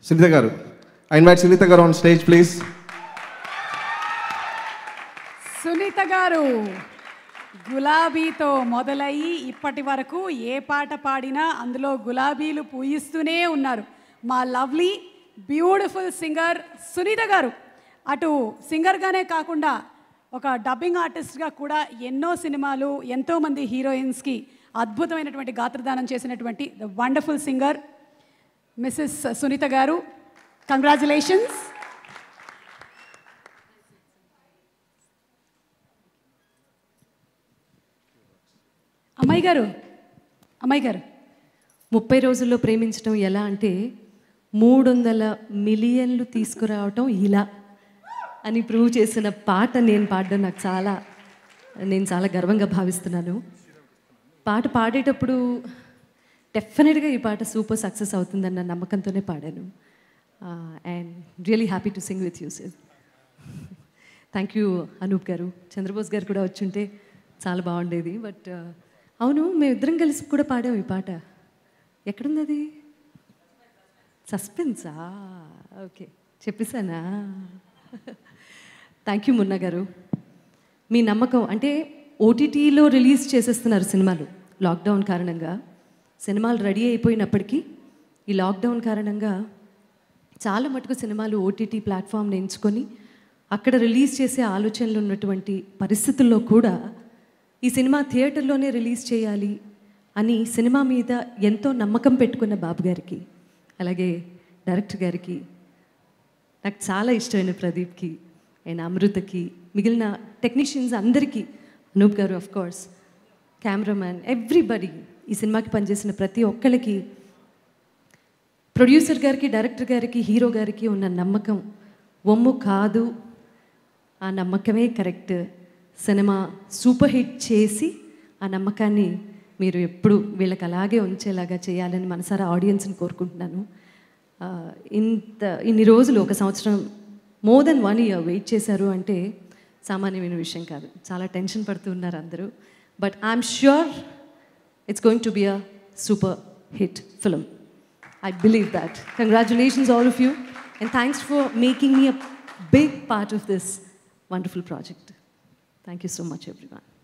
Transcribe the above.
సునీత గారు I invite Sunitha గారు on stage please Sunitha గారు గులాబీతో మొదలయ్యి ఇప్పటి వరకు ఏ పాట పాడినా అందులో గులాబీలు పూయిస్తూనే ఉన్నారు మా లవ్లీ బ్యూటిఫుల్ సింగర్ సునీత గారు అటు సింగర్గానే కాకుండా ఒక డబ్బింగ్ ఆర్టిస్ట్గా కూడా ఎన్నో సినిమాలు ఎంతోమంది హీరోయిన్స్కి అద్భుతమైనటువంటి గాత్రదానం చేసినటువంటి the wonderful singer Mrs Sunitha garu congratulations అమ్మాయి గారు అమ్మాయి గారు ముప్పై రోజుల్లో ప్రేమించడం ఎలా అంటే మూడు వందల మిలియన్లు తీసుకురావటం ఇలా అని ప్రూవ్ చేసిన పాట నేను పాడడం నాకు చాలా నేను చాలా గర్వంగా భావిస్తున్నాను పాట పాడేటప్పుడు డెఫినెట్గా ఈ పాట సూపర్ సక్సెస్ అవుతుందన్న నమ్మకంతోనే పాడాను and really happy to sing with you sir thank you Anoop గారు చంద్రబోస్ గారు కూడా వచ్చుంటే చాలా బాగుండేది బట్ అవును మేమిద్దరం కలిసి కూడా పాడాం ఈ పాట ఎక్కడుంది అది సస్పెన్సా ఓకే చెప్పేశానా థ్యాంక్ యూ మున్నా గారు మీ నమ్మకం అంటే ఓటీటీలో రిలీజ్ చేసేస్తున్నారు సినిమాలు లాక్డౌన్ కారణంగా సినిమాలు రెడీ అయిపోయినప్పటికీ ఈ లాక్డౌన్ కారణంగా చాలా మటుకు సినిమాలు ఓటీటీ ప్లాట్ఫామ్ని ఎంచుకొని అక్కడ రిలీజ్ చేసే ఆలోచనలు ఉన్నటువంటి పరిస్థితుల్లో కూడా ఈ సినిమా థియేటర్లోనే రిలీజ్ చేయాలి అని సినిమా మీద ఎంతో నమ్మకం పెట్టుకున్న బాబు గారికి అలాగే డైరెక్టర్ గారికి నాకు చాలా ఇష్టమైన ప్రదీప్కి అండ్ అమృతకి మిగిలిన టెక్నీషియన్స్ అందరికీ అనూప్ గారు ఆఫ్ కోర్స్ కెమెరామ్యాన్ ఎవ్రీబడి ఈ సినిమాకి పనిచేసిన ప్రతి ఒక్కరికి ప్రొడ్యూసర్ గారికి డైరెక్టర్ గారికి హీరో గారికి ఉన్న నమ్మకం ఒమ్ము కాదు ఆ నమ్మకమే కరెక్ట్ సినిమా సూపర్ హిట్ చేసి ఆ నమ్మకాన్ని మీరు ఎప్పుడు వీళ్ళకి అలాగే ఉంచేలాగా చేయాలని మనసారా ఆడియన్స్ని కోరుకుంటున్నాను ఆ, ఇంత ఇన్ని రోజులు ఒక సంవత్సరం more than one year wait చేశారు అంటే సామాన్యమైన విషయం కాదు చాలా టెన్షన్ పడుతూ ఉన్నారు అందరూ but I'm sure it's going to be a super hit film I believe that. Congratulations, all of you. And thanks for making me a big part of this wonderful project. Thank you so much, everyone.